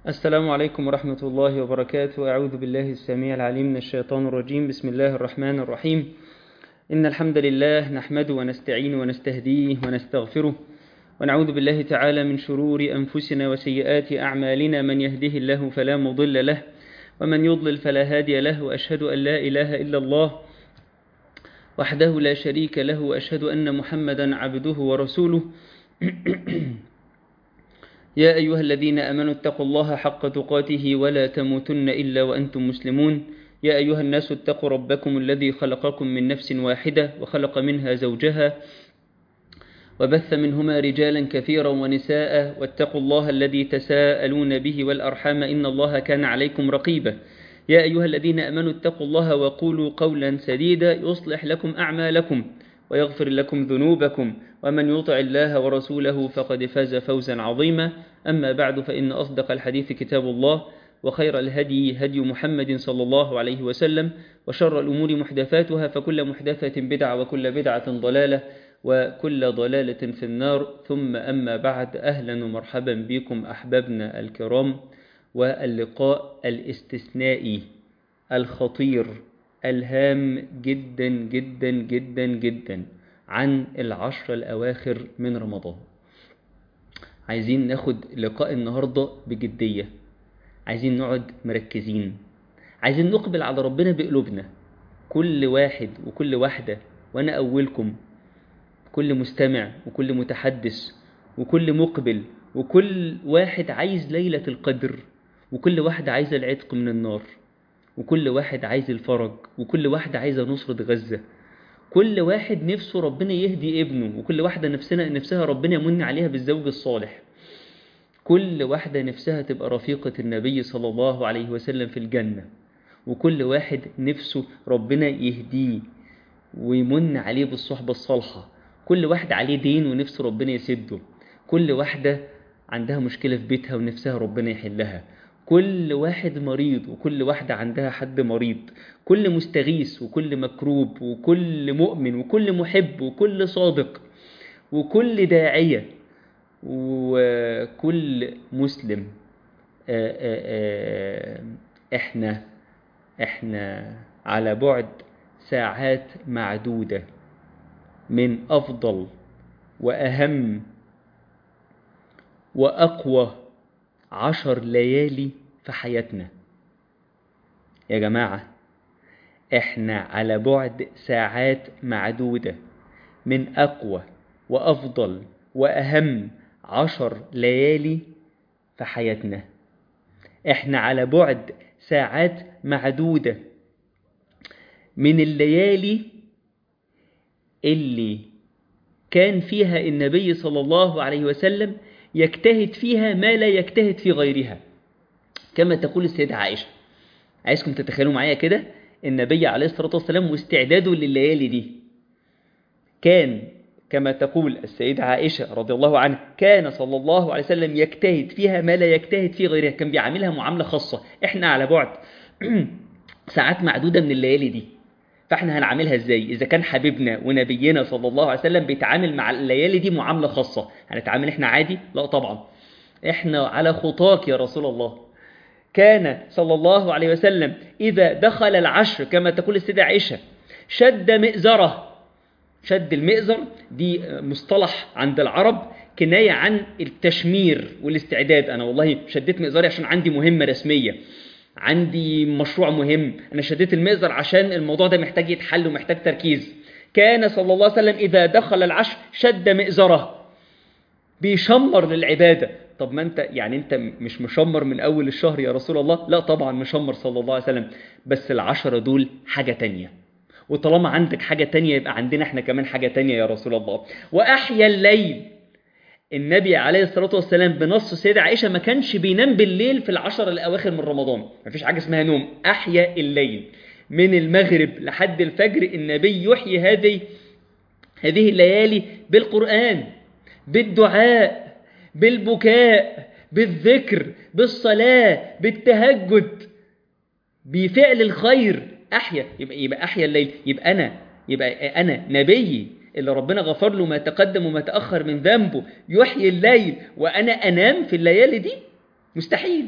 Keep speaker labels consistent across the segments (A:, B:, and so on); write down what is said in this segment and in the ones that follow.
A: السلام عليكم ورحمة الله وبركاته أعوذ بالله السميع العليم من الشيطان الرجيم بسم الله الرحمن الرحيم إن الحمد لله نحمده ونستعين ونستهديه ونستغفره ونعوذ بالله تعالى من شرور أنفسنا وسيئات أعمالنا من يهده الله فلا مضل له ومن يضلل فلا هادي له وأشهد أن لا إله إلا الله وحده لا شريك له وأشهد أن محمدا عبده ورسوله يا أيها الذين أمنوا اتقوا الله حق تقاته ولا تموتن إلا وأنتم مسلمون يا أيها الناس اتقوا ربكم الذي خلقكم من نفس واحدة وخلق منها زوجها وبث منهما رجالا كثيرا ونساء واتقوا الله الذي تساءلون به والأرحام إن الله كان عليكم رقيبا يا أيها الذين أمنوا اتقوا الله وقولوا قولا سديدا يصلح لكم أعمالكم ويغفر لكم ذنوبكم ومن يطع الله ورسوله فقد فاز فوزا عظيما أما بعد فإن أصدق الحديث كتاب الله وخير الهدي هدي محمد صلى الله عليه وسلم وشر الأمور محدثاتها فكل محدثة بدعة وكل بدعة ضلالة وكل ضلالة في النار ثم أما بعد أهلا ومرحبا بكم أحبابنا الكرام واللقاء الاستثنائي الخطير الهام جدا جدا جدا جدا عن العشر الأواخر من رمضان عايزين ناخد لقاء النهاردة بجدية عايزين نقعد مركزين عايزين نقبل على ربنا بقلوبنا كل واحد وكل واحدة وأنا أولكم كل مستمع وكل متحدث وكل مقبل وكل واحد عايز ليلة القدر وكل واحد عايز العتق من النار وكل واحد عايز الفرج وكل واحد عايزة نصرة غزة كل واحد نفسه ربنا يهدي ابنه وكل واحدة نفسنا نفسها ربنا يمن عليها بالزوج الصالح كل واحدة نفسها تبقى رفيقة النبي صلى الله عليه وسلم في الجنة وكل واحد نفسه ربنا يهديه ويمن عليه بالصحبة الصالحة كل واحد عليه دين ونفسه ربنا يسده كل واحدة عندها مشكلة في بيتها ونفسها ربنا يحلها كل واحد مريض وكل واحدة عندها حد مريض كل مستغيث وكل مكروب وكل مؤمن وكل محب وكل صادق وكل داعية وكل مسلم آآ آآ احنا احنا على بعد ساعات معدودة من أفضل وأهم وأقوى عشر ليالي في حياتنا يا جماعة احنا على بعد ساعات معدودة من أقوى وأفضل وأهم عشر ليالي في حياتنا احنا على بعد ساعات معدودة من الليالي اللي كان فيها النبي صلى الله عليه وسلم يجتهد فيها ما لا يجتهد في غيرها كما تقول السيدة عائشة عايزكم تتخيلوا معايا كده النبي عليه الصلاة والسلام واستعداده لليالي دي كان كما تقول السيدة عائشة رضي الله عنها كان صلى الله عليه وسلم يجتهد فيها ما لا يجتهد في غيرها كان بيعاملها معاملة خاصة احنا على بعد ساعات معدودة من الليالي دي فاحنا هنعملها ازاي اذا كان حبيبنا ونبينا صلى الله عليه وسلم بيتعامل مع الليالي دي معامله خاصه هنتعامل احنا عادي لا طبعا احنا على خطاك يا رسول الله كان صلى الله عليه وسلم اذا دخل العشر كما تقول السيده عائشه شد مئزره شد المئزر دي مصطلح عند العرب كنايه عن التشمير والاستعداد انا والله شديت مئزري عشان عندي مهمه رسميه عندي مشروع مهم أنا شديت المئزر عشان الموضوع ده محتاج يتحل ومحتاج تركيز كان صلى الله عليه وسلم إذا دخل العشر شد مئزره بيشمر للعبادة طب ما أنت يعني أنت مش مشمر من أول الشهر يا رسول الله لا طبعا مشمر صلى الله عليه وسلم بس العشرة دول حاجة تانية وطالما عندك حاجة تانية يبقى عندنا احنا كمان حاجة تانية يا رسول الله وأحيا الليل النبي عليه الصلاة والسلام بنص سيدة عائشة ما كانش بينام بالليل في العشر الأواخر من رمضان ما فيش حاجة اسمها نوم أحيا الليل من المغرب لحد الفجر النبي يحيي هذه هذه الليالي بالقرآن بالدعاء بالبكاء بالذكر بالصلاة بالتهجد بفعل الخير أحيا يبقى, يبقى أحيا الليل يبقى أنا يبقى أنا نبي اللي ربنا غفر له ما تقدم وما تأخر من ذنبه يحيي الليل وأنا أنام في الليالي دي مستحيل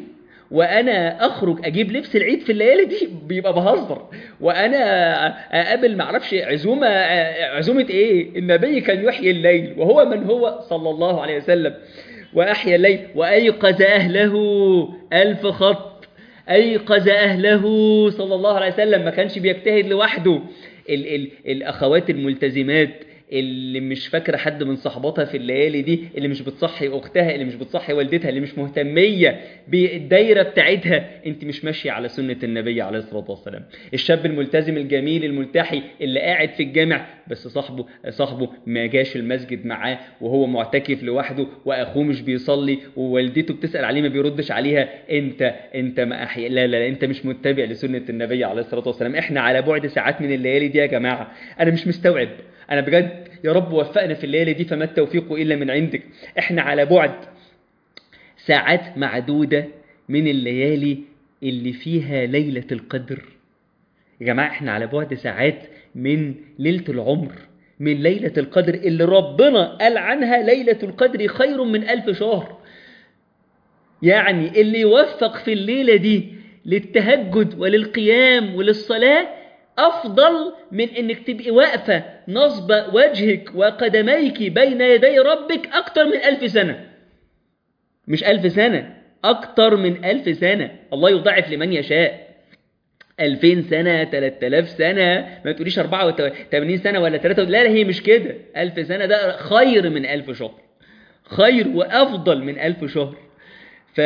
A: وانا اخرج اجيب لبس العيد في الليالي دي بيبقى بهزر وانا اقابل معرفش عزومه عزومه ايه النبي كان يحيي الليل وهو من هو صلى الله عليه وسلم واحيا الليل وايقظ اهله الف خط ايقظ اهله صلى الله عليه وسلم ما كانش بيجتهد لوحده ال ال الاخوات الملتزمات اللي مش فاكره حد من صحباتها في الليالي دي اللي مش بتصحي اختها اللي مش بتصحي والدتها اللي مش مهتميه بالدايره بتاعتها انت مش ماشيه على سنه النبي عليه الصلاه والسلام الشاب الملتزم الجميل الملتحي اللي قاعد في الجامع بس صاحبه صاحبه ما جاش المسجد معاه وهو معتكف لوحده واخوه مش بيصلي ووالدته بتسال عليه ما بيردش عليها انت انت ما أحيا لا, لا لا انت مش متبع لسنه النبي عليه الصلاه والسلام احنا على بعد ساعات من الليالي دي يا جماعه انا مش مستوعب انا بجد يا رب وفقنا في الليالي دي فما التوفيق الا من عندك احنا على بعد ساعات معدوده من الليالي اللي فيها ليله القدر يا جماعه احنا على بعد ساعات من ليله العمر من ليله القدر اللي ربنا قال عنها ليله القدر خير من ألف شهر يعني اللي يوفق في الليله دي للتهجد وللقيام وللصلاه أفضل من إنك تبقي واقفة نصب وجهك وقدميك بين يدي ربك أكتر من ألف سنة مش ألف سنة أكتر من ألف سنة الله يضاعف لمن يشاء ألفين سنة تلات آلاف سنة ما تقوليش أربعة وثمانين سنة ولا ثلاثة لا لا هي مش كده ألف سنة ده خير من ألف شهر خير وأفضل من ألف شهر ف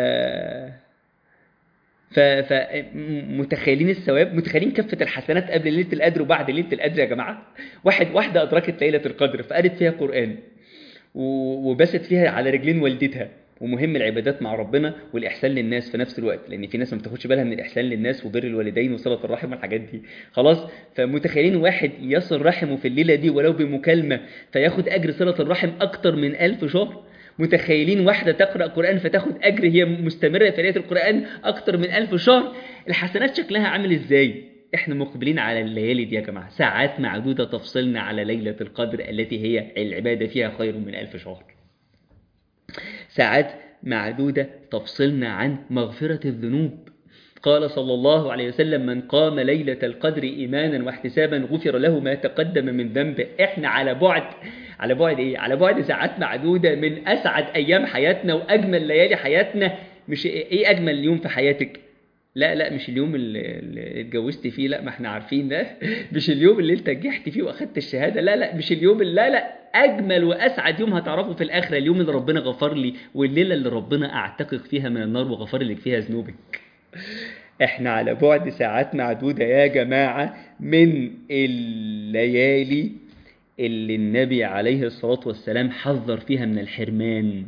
A: فمتخيلين الثواب متخيلين كفة الحسنات قبل ليلة القدر وبعد ليلة القدر يا جماعة واحد واحدة أدركت ليلة القدر فقالت فيها قرآن وبست فيها على رجلين والدتها ومهم العبادات مع ربنا والإحسان للناس في نفس الوقت لأن في ناس ما بتاخدش بالها من الإحسان للناس وبر الوالدين وصلة الرحم والحاجات دي خلاص فمتخيلين واحد يصل رحمه في الليلة دي ولو بمكالمة فياخد أجر صلة الرحم أكتر من ألف شهر متخيلين واحدة تقرأ قرآن فتاخد أجر هي مستمرة في قراءة القرآن أكتر من ألف شهر الحسنات شكلها عامل إزاي؟ إحنا مقبلين على الليالي دي يا جماعة ساعات معدودة تفصلنا على ليلة القدر التي هي العبادة فيها خير من ألف شهر ساعات معدودة تفصلنا عن مغفرة الذنوب قال صلى الله عليه وسلم من قام ليلة القدر إيمانا واحتسابا غفر له ما تقدم من ذنبه إحنا على بعد على بعد إيه؟ على بعد ساعات معدودة من أسعد أيام حياتنا وأجمل ليالي حياتنا مش إيه أجمل يوم في حياتك لا لا مش اليوم اللي اتجوزت فيه لا ما احنا عارفين ده مش اليوم اللي انت نجحت فيه واخدت الشهاده لا لا مش اليوم اللي لا لا اجمل واسعد يوم هتعرفه في الاخره اليوم اللي ربنا غفر لي والليله اللي ربنا اعتقك فيها من النار وغفر لك فيها ذنوبك احنا على بعد ساعات معدودة يا جماعة من الليالي اللي النبي عليه الصلاة والسلام حذر فيها من الحرمان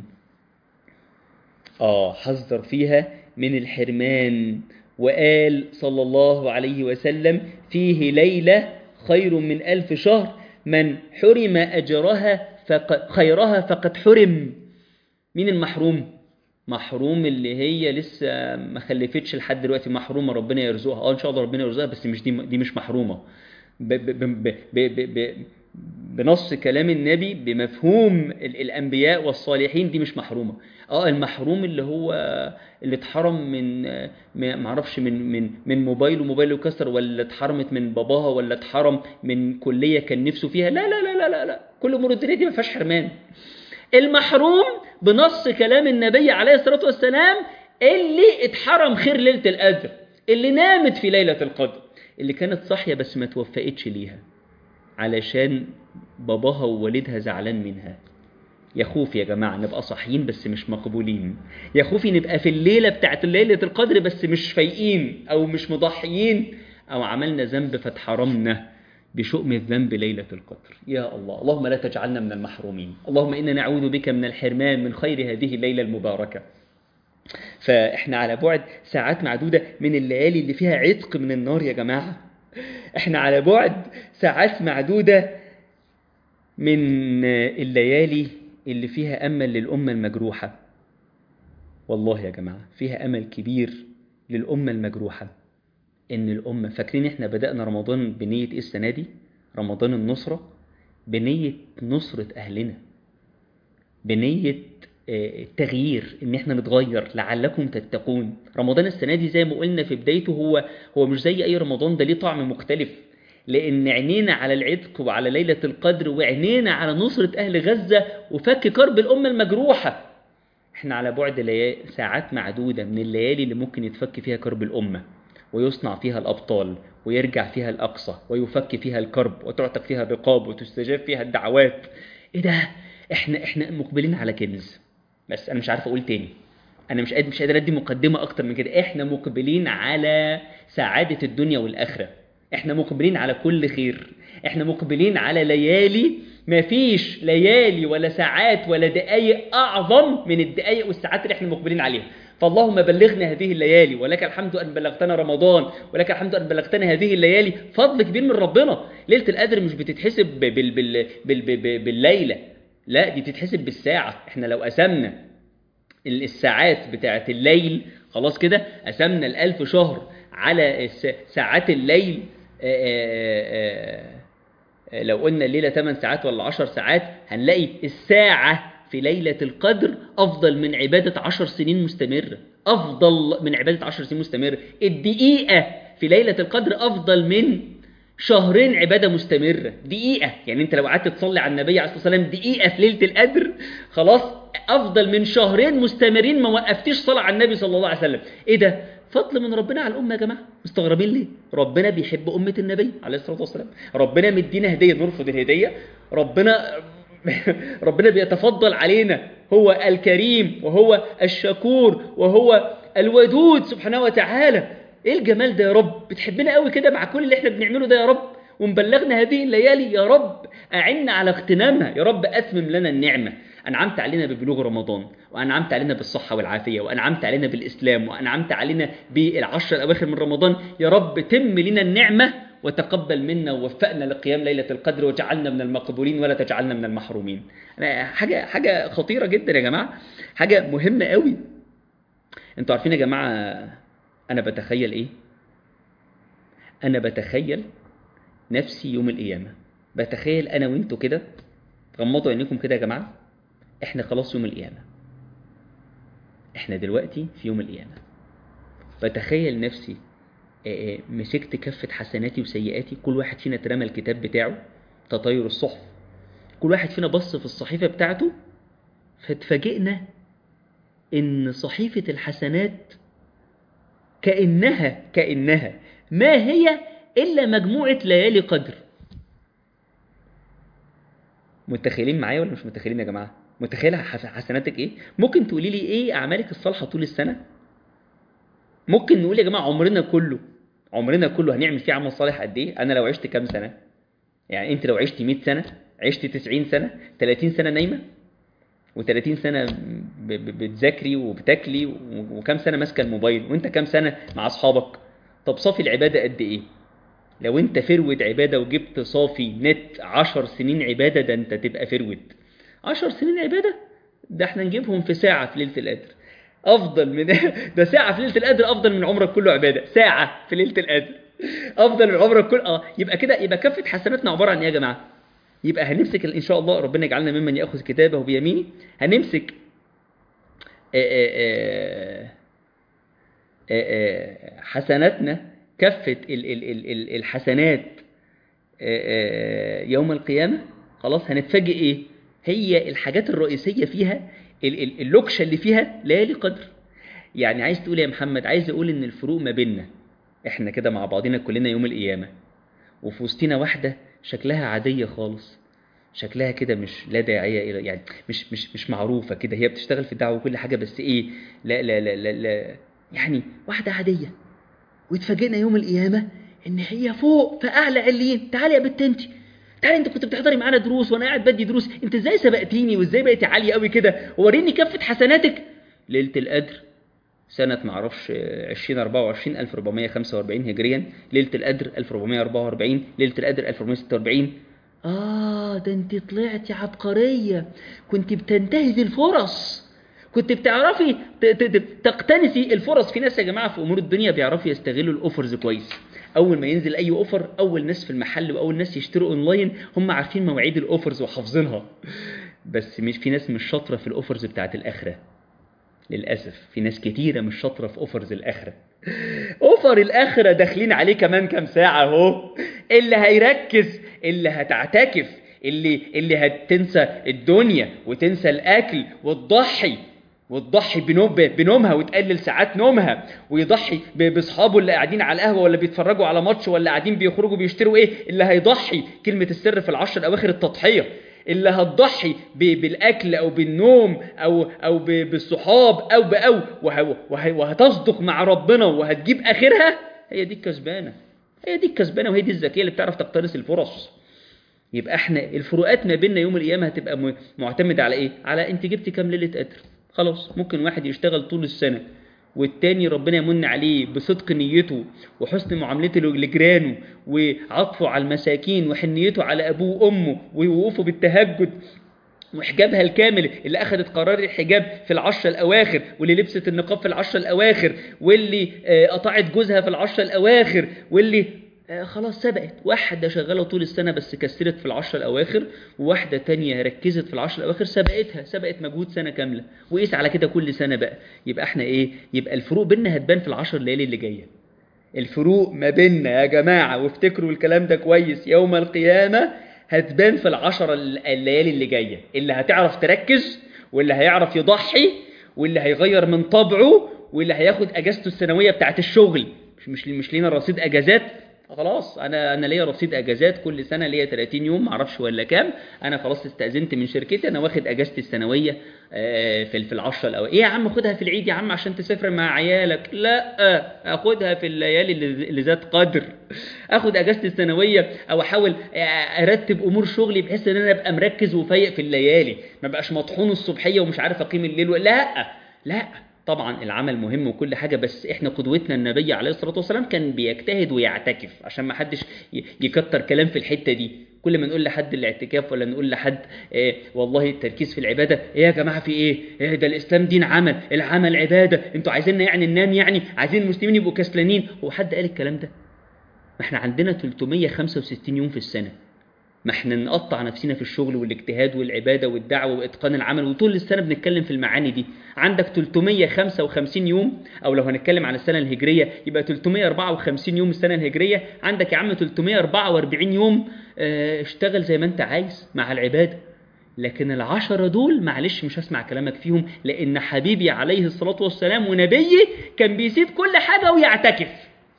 A: اه حذر فيها من الحرمان وقال صلى الله عليه وسلم فيه ليلة خير من ألف شهر من حرم أجرها فق... خيرها فقد حرم مين المحروم محروم اللي هي لسه ما خلفتش لحد دلوقتي محرومه ربنا يرزقها اه ان شاء الله ربنا يرزقها بس مش دي دي مش محرومه ب ب ب ب ب ب بنص كلام النبي بمفهوم الانبياء والصالحين دي مش محرومه اه المحروم اللي هو اللي اتحرم من ما اعرفش من من من موبايله موبايله كسر ولا اتحرمت من باباها ولا اتحرم من كليه كان نفسه فيها لا لا لا لا لا كل امور الدنيا دي ما فيهاش حرمان المحروم بنص كلام النبي عليه الصلاة والسلام اللي اتحرم خير ليلة القدر اللي نامت في ليلة القدر اللي كانت صاحية بس ما توفقتش ليها علشان باباها ووالدها زعلان منها يا خوف يا جماعة نبقى صاحيين بس مش مقبولين يا خوفي نبقى في الليلة بتاعت ليلة القدر بس مش فايقين أو مش مضحيين أو عملنا ذنب فاتحرمنا بشؤم الذنب ليلة القدر يا الله اللهم لا تجعلنا من المحرومين اللهم إنا نعوذ بك من الحرمان من خير هذه الليلة المباركة فإحنا على بعد ساعات معدودة من الليالي اللي فيها عتق من النار يا جماعة إحنا على بعد ساعات معدودة من الليالي اللي فيها أمل للأمة المجروحة والله يا جماعة فيها أمل كبير للأمة المجروحة ان الامه فاكرين احنا بدانا رمضان بنيه ايه السنه دي رمضان النصره بنيه نصره اهلنا بنيه آه، تغيير ان احنا نتغير لعلكم تتقون رمضان السنه دي زي ما قلنا في بدايته هو هو مش زي اي رمضان ده ليه طعم مختلف لان عينينا على العتق وعلى ليله القدر وعينينا على نصره اهل غزه وفك كرب الامه المجروحه احنا على بعد ليالي ساعات معدوده من الليالي اللي ممكن يتفك فيها كرب الامه ويصنع فيها الابطال ويرجع فيها الاقصى ويفك فيها الكرب وتعتق فيها الرقاب وتستجاب فيها الدعوات ايه ده احنا احنا مقبلين على كنز بس انا مش عارف اقول تاني انا مش قادر مش قادر ادي مقدمه اكتر من كده احنا مقبلين على سعاده الدنيا والاخره احنا مقبلين على كل خير احنا مقبلين على ليالي ما فيش ليالي ولا ساعات ولا دقايق اعظم من الدقايق والساعات اللي احنا مقبلين عليها فاللهم بلغنا هذه الليالي ولك الحمد ان بلغتنا رمضان ولك الحمد ان بلغتنا هذه الليالي فضل كبير من ربنا ليله القدر مش بتتحسب بال بال بال بال بال بالليله لا دي بتتحسب بالساعه احنا لو قسمنا الساعات بتاعه الليل خلاص كده قسمنا الألف شهر على الس- ساعات الليل آه، آه، آه، لو قلنا الليلة 8 ساعات ولا 10 ساعات هنلاقي الساعة في ليلة القدر أفضل من عبادة 10 سنين مستمرة أفضل من عبادة 10 سنين مستمرة الدقيقة في ليلة القدر أفضل من شهرين عبادة مستمرة دقيقة يعني انت لو قعدت تصلي على النبي عليه الصلاة والسلام دقيقة في ليلة القدر خلاص أفضل من شهرين مستمرين ما وقفتيش صلاة على النبي صلى الله عليه وسلم ايه ده فضل من ربنا على الأمة يا جماعة مستغربين ليه ربنا بيحب أمة النبي عليه الصلاة والسلام ربنا مدينا هدية نرفض الهدية ربنا ربنا بيتفضل علينا هو الكريم وهو الشكور وهو الودود سبحانه وتعالى ايه الجمال ده يا رب بتحبنا قوي كده مع كل اللي احنا بنعمله ده يا رب ومبلغنا هذه الليالي يا رب أعنا على اغتنامها يا رب أتمم لنا النعمة أنعمت علينا ببلوغ رمضان وأنعمت علينا بالصحة والعافية وأنعمت علينا بالإسلام وأنعمت علينا بالعشر الأواخر من رمضان يا رب تم لنا النعمة وتقبل منا ووفقنا لقيام ليلة القدر وجعلنا من المقبولين ولا تجعلنا من المحرومين أنا حاجة حاجة خطيرة جدا يا جماعة حاجة مهمة قوي انتوا عارفين يا جماعة أنا بتخيل إيه أنا بتخيل نفسي يوم القيامة بتخيل أنا وأنتوا كده غمضوا عينيكم كده يا جماعة إحنا خلاص يوم القيامة إحنا دلوقتي في يوم القيامة بتخيل نفسي آه، آه، مسكت كفة حسناتي وسيئاتي كل واحد فينا اترمى الكتاب بتاعه تطاير الصحف كل واحد فينا بص في الصحيفة بتاعته فاتفاجئنا إن صحيفة الحسنات كأنها كأنها ما هي إلا مجموعة ليالي قدر متخيلين معايا ولا مش متخيلين يا جماعة متخيلة حس- حسناتك إيه ممكن تقولي لي إيه أعمالك الصالحة طول السنة ممكن نقول يا جماعة عمرنا كله عمرنا كله هنعمل فيه عمل صالح قد إيه أنا لو عشت كام سنة يعني أنت لو عشت 100 سنة عشت 90 سنة 30 سنة نايمة و30 سنة ب- ب- بتذاكري وبتاكلي و- وكام سنة ماسكة الموبايل وانت كام سنة مع أصحابك طب صافي العبادة قد إيه لو انت فرود عبادة وجبت صافي نت عشر سنين عبادة ده انت تبقى فرود عشر سنين عبادة ده احنا نجيبهم في ساعة في ليلة القدر أفضل من ده ساعة في ليلة القدر أفضل من عمرك كله عبادة ساعة في ليلة القدر أفضل من عمرك كله اه يبقى كده يبقى كفة حسناتنا عبارة عن إيه يا جماعة؟ يبقى هنمسك إن شاء الله ربنا يجعلنا ممن يأخذ كتابه بيمينه هنمسك آه، آه، آه، آه، حسناتنا كفة ال- ال- ال- ال- الحسنات آه، آه، يوم القيامة خلاص هنتفاجئ ايه هي الحاجات الرئيسية فيها ال- ال- اللوكشة اللي فيها ليالي قدر يعني عايز تقول يا محمد عايز اقول ان الفروق ما بيننا احنا كده مع بعضنا كلنا يوم القيامة وفي وسطنا واحدة شكلها عادية خالص شكلها كده مش لا داعية إلى يعني مش مش مش معروفة كده هي بتشتغل في الدعوة وكل حاجة بس إيه لا لا لا لا, لا يعني واحدة عادية واتفاجئنا يوم القيامة إن هي فوق في أعلى عليين تعالي يا بنت أنت تعالي أنت كنت بتحضري معانا دروس وأنا قاعد بدي دروس أنت إزاي سبقتيني وإزاي بقيتي عالية قوي كده وريني كفة حسناتك ليلة القدر سنة معرفش 2024 1445 هجريا ليلة القدر 1444 ليلة القدر 1446 آه ده أنت طلعتي عبقرية كنت بتنتهزي الفرص كنت بتعرفي ت- ت- ت- تقتنسي الفرص في ناس يا جماعة في أمور الدنيا بيعرفوا يستغلوا الأوفرز كويس أول ما ينزل أي أوفر أول ناس في المحل وأول ناس يشتروا أونلاين هم عارفين مواعيد الأوفرز وحافظينها بس مش في ناس مش شاطره في الاوفرز بتاعت الاخره للاسف في ناس كتيره مش شاطره في اوفرز الاخره اوفر الاخره داخلين عليه كمان كام ساعه اهو اللي هيركز اللي هتعتكف اللي اللي هتنسى الدنيا وتنسى الاكل وتضحي وتضحي بنوم بنومها وتقلل ساعات نومها ويضحي ب- باصحابه اللي قاعدين على القهوه ولا بيتفرجوا على ماتش ولا قاعدين بيخرجوا بيشتروا ايه اللي هيضحي كلمه السر في العشر الاواخر التضحيه اللي هتضحي ب- بالاكل او بالنوم او او ب- بالصحاب او باو وه- وه- وهتصدق مع ربنا وهتجيب اخرها هي دي الكسبانه هي دي الكسبانه وهي دي الذكيه اللي بتعرف تقتنص الفرص يبقى احنا الفروقات ما بيننا يوم القيامه هتبقى م- معتمده على ايه على انت جبت كام ليله قدر خلاص ممكن واحد يشتغل طول السنه والتاني ربنا يمن عليه بصدق نيته وحسن معاملته لجيرانه وعطفه على المساكين وحنيته على ابوه وامه ووقوفه بالتهجد وحجابها الكامل اللي اخذت قرار الحجاب في العشرة الاواخر واللي لبست النقاب في العشرة الاواخر واللي آه، قطعت جوزها في العشرة الاواخر واللي آه، خلاص سبقت واحدة شغالة طول السنة بس كسرت في العشرة الأواخر وواحدة تانية ركزت في العشرة الأواخر سبقتها سبقت مجهود سنة كاملة وقيس على كده كل سنة بقى يبقى احنا ايه يبقى الفروق بيننا هتبان في العشر الليالي اللي جاية الفروق ما بيننا يا جماعة وافتكروا الكلام ده كويس يوم القيامة هتبان في العشر الليالي اللي جاية اللي هتعرف تركز واللي هيعرف يضحي واللي هيغير من طبعه واللي هياخد اجازته السنوية بتاعت الشغل مش مش مش لينا رصيد اجازات خلاص انا انا ليا رصيد اجازات كل سنه ليا 30 يوم معرفش ولا كام انا خلاص استاذنت من شركتي انا واخد اجازتي السنويه آه، في في العشره الاول ايه يا عم خدها في العيد يا عم عشان تسافر مع عيالك لا اخدها في الليالي اللي اللي ذات قدر اخد اجازتي السنويه او احاول آه، ارتب امور شغلي بحيث ان انا ابقى مركز وفايق في الليالي ما بقاش مطحون الصبحيه ومش عارف اقيم الليل و- لا لا طبعا العمل مهم وكل حاجة بس احنا قدوتنا النبي عليه الصلاة والسلام كان بيجتهد ويعتكف عشان ما حدش ي- يكتر كلام في الحتة دي كل ما نقول لحد الاعتكاف ولا نقول لحد اه والله التركيز في العبادة ايه يا جماعة في ايه, إيه ده الاسلام دين عمل العمل عبادة انتوا عايزيننا يعني ننام يعني عايزين المسلمين يبقوا كسلانين هو حد قال الكلام ده ما احنا عندنا 365 يوم في السنة ما احنا نقطع نفسنا في الشغل والاجتهاد والعبادة والدعوة وإتقان العمل وطول السنة بنتكلم في المعاني دي عندك 355 يوم أو لو هنتكلم عن السنة الهجرية يبقى 354 يوم السنة الهجرية عندك يا عم 344 يوم اه، اشتغل زي ما انت عايز مع العبادة لكن العشرة دول معلش مش هسمع كلامك فيهم لأن حبيبي عليه الصلاة والسلام ونبيي كان بيسيب كل حاجة ويعتكف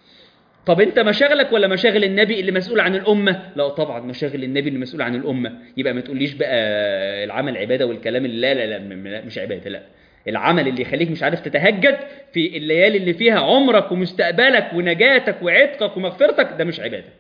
A: طب انت مشاغلك ولا مشاغل النبي اللي مسؤول عن الامه لا طبعا مشاغل النبي اللي مسؤول عن الامه يبقى ما تقوليش بقى العمل عباده والكلام اللي لا لا لا م- م- مش عباده لا العمل اللي يخليك مش عارف تتهجد في الليالي اللي فيها عمرك ومستقبلك ونجاتك وعتقك ومغفرتك ده مش عباده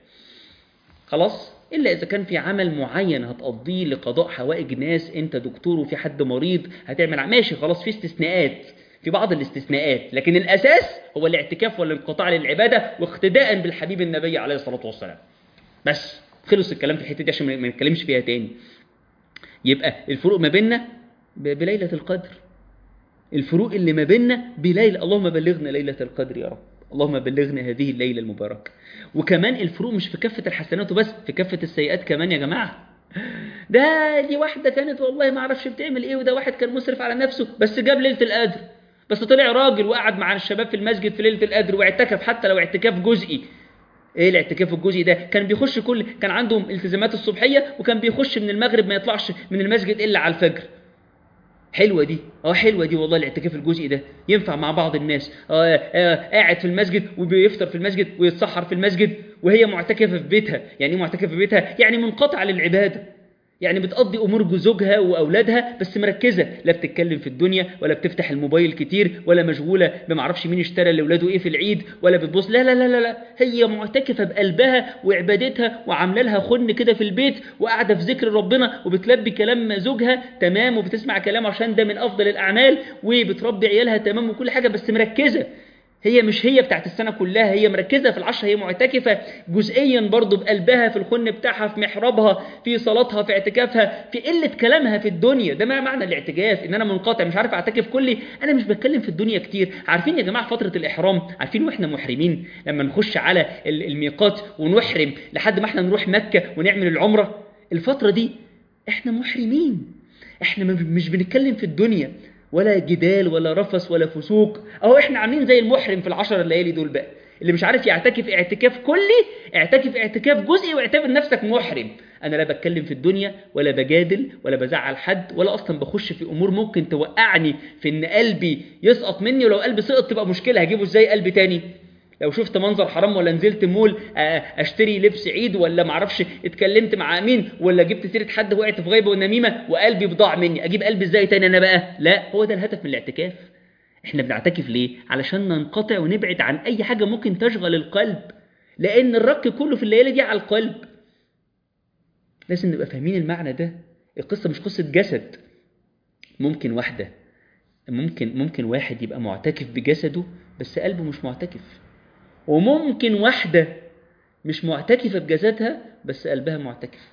A: خلاص الا اذا كان في عمل معين هتقضيه لقضاء حوائج ناس انت دكتور وفي حد مريض هتعمل ع- ماشي خلاص في استثناءات في بعض الاستثناءات لكن الاساس هو الاعتكاف والانقطاع للعباده واقتداء بالحبيب النبي عليه الصلاه والسلام بس خلص الكلام في الحته دي عشان ما ما نتكلمش فيها تاني يبقى الفروق ما بيننا ب- بليله القدر الفروق اللي ما بيننا بليلة اللهم بلغنا ليلة القدر يا رب اللهم بلغنا هذه الليلة المباركة وكمان الفروق مش في كافة الحسنات وبس في كافة السيئات كمان يا جماعة ده دي واحدة كانت والله ما اعرفش بتعمل ايه وده واحد كان مسرف على نفسه بس جاب ليلة القدر بس طلع راجل وقعد مع الشباب في المسجد في ليلة القدر واعتكف حتى لو اعتكاف جزئي ايه الاعتكاف الجزئي ده كان بيخش كل كان عندهم التزامات الصبحية وكان بيخش من المغرب ما يطلعش من المسجد الا على الفجر حلوه دي اه حلوه دي والله الاعتكاف الجزئي ده ينفع مع بعض الناس آه آه قاعد في المسجد وبيفطر في المسجد ويتسحر في المسجد وهي معتكفه في بيتها يعني ايه معتكفه في بيتها يعني منقطعه للعباده يعني بتقضي امور زوجها واولادها بس مركزه لا بتتكلم في الدنيا ولا بتفتح الموبايل كتير ولا مشغوله بمعرفش مين اشترى لاولاده ايه في العيد ولا بتبص لا لا لا لا, لا. هي معتكفه بقلبها وعبادتها وعامله لها خن كده في البيت وقاعده في ذكر ربنا وبتلبي كلام زوجها تمام وبتسمع كلامه عشان ده من افضل الاعمال وبتربي عيالها تمام وكل حاجه بس مركزه هي مش هي بتاعت السنة كلها هي مركزة في العشرة هي معتكفة جزئيا برضو بقلبها في الخن بتاعها في محرابها في صلاتها في اعتكافها في قلة كلامها في الدنيا ده ما معنى الاعتكاف ان انا منقطع مش عارف اعتكف كلي انا مش بتكلم في الدنيا كتير عارفين يا جماعة فترة الاحرام عارفين واحنا محرمين لما نخش على ال- الميقات ونحرم لحد ما احنا نروح مكة ونعمل العمرة الفترة دي احنا محرمين احنا مش بنتكلم في الدنيا ولا جدال ولا رفث ولا فسوق اهو احنا عاملين زي المحرم في العشر الليالي دول بقى اللي مش عارف يعتكف اعتكاف كلي اعتكف اعتكاف جزئي واعتبر نفسك محرم انا لا بتكلم في الدنيا ولا بجادل ولا بزعل حد ولا اصلا بخش في امور ممكن توقعني في ان قلبي يسقط مني ولو قلبي سقط تبقى مشكله هجيبه ازاي قلبي تاني لو شفت منظر حرام ولا نزلت مول اشتري لبس عيد ولا معرفش اتكلمت مع مين ولا جبت سيره حد وقعت في غيبه ونميمه وقلبي بضاع مني اجيب قلبي ازاي تاني انا بقى لا هو ده الهدف من الاعتكاف احنا بنعتكف ليه علشان ننقطع ونبعد عن اي حاجه ممكن تشغل القلب لان الرك كله في الليالي دي على القلب لازم نبقى فاهمين المعنى ده القصه مش قصه جسد ممكن واحده ممكن ممكن واحد يبقى معتكف بجسده بس قلبه مش معتكف وممكن واحدة مش معتكفة بجسدها بس قلبها معتكف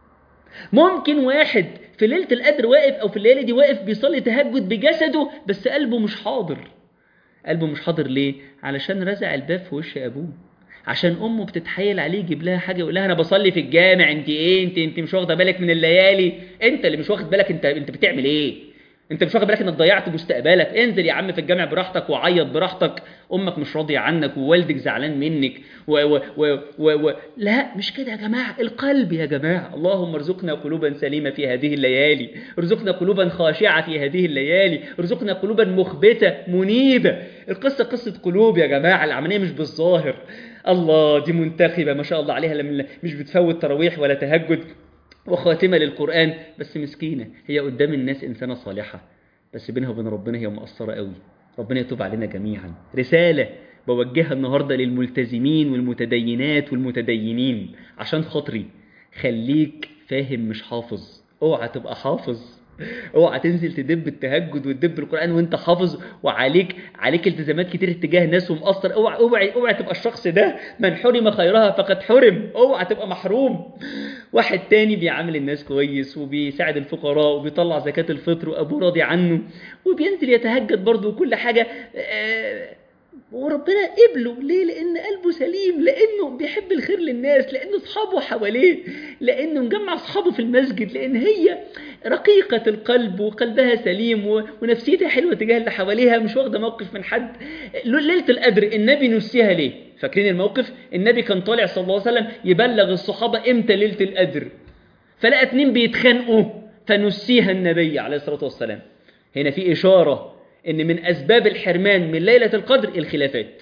A: ممكن واحد في ليلة القدر واقف أو في الليلة دي واقف بيصلي تهجد بجسده بس قلبه مش حاضر قلبه مش حاضر ليه؟ علشان رزع الباب في وش أبوه عشان امه بتتحايل عليه يجيب لها حاجه يقول لها انا بصلي في الجامع انت ايه انت انت مش واخده بالك من الليالي انت اللي مش واخد بالك انت انت بتعمل ايه انت مش واخد بالك انك ضيعت مستقبلك انزل يا عم في الجامع براحتك وعيط براحتك امك مش راضيه عنك ووالدك زعلان منك و و و و و لا مش كده يا جماعه القلب يا جماعه اللهم ارزقنا قلوبا سليمه في هذه الليالي ارزقنا قلوبا خاشعه في هذه الليالي ارزقنا قلوبا مخبته منيبه القصه قصه قلوب يا جماعه العمليه مش بالظاهر الله دي منتخبه ما شاء الله عليها لما مش بتفوت تراويح ولا تهجد وخاتمة للقرآن بس مسكينة هي قدام الناس إنسانة صالحة بس بينها وبين ربنا هي مقصرة قوي ربنا يتوب علينا جميعا رسالة بوجهها النهاردة للملتزمين والمتدينات والمتدينين عشان خاطري خليك فاهم مش حافظ اوعى تبقى حافظ اوعى تنزل تدب التهجد وتدب القران وانت حافظ وعليك عليك التزامات كتير اتجاه الناس ومقصر اوعى اوعى اوعى تبقى الشخص ده من حرم خيرها فقد حرم اوعى تبقى محروم واحد تاني بيعامل الناس كويس وبيساعد الفقراء وبيطلع زكاه الفطر وابوه راضي عنه وبينزل يتهجد برضه وكل حاجه آه وربنا قبله ليه لان قلبه سليم لانه بيحب الخير للناس لانه اصحابه حواليه لانه مجمع اصحابه في المسجد لان هي رقيقة القلب وقلبها سليم ونفسيتها حلوة تجاه اللي حواليها مش واخدة موقف من حد ليلة القدر النبي نسيها ليه فاكرين الموقف النبي كان طالع صلى الله عليه وسلم يبلغ الصحابة امتى ليلة القدر فلقى اتنين بيتخانقوا فنسيها النبي عليه الصلاة والسلام هنا في إشارة ان من اسباب الحرمان من ليله القدر الخلافات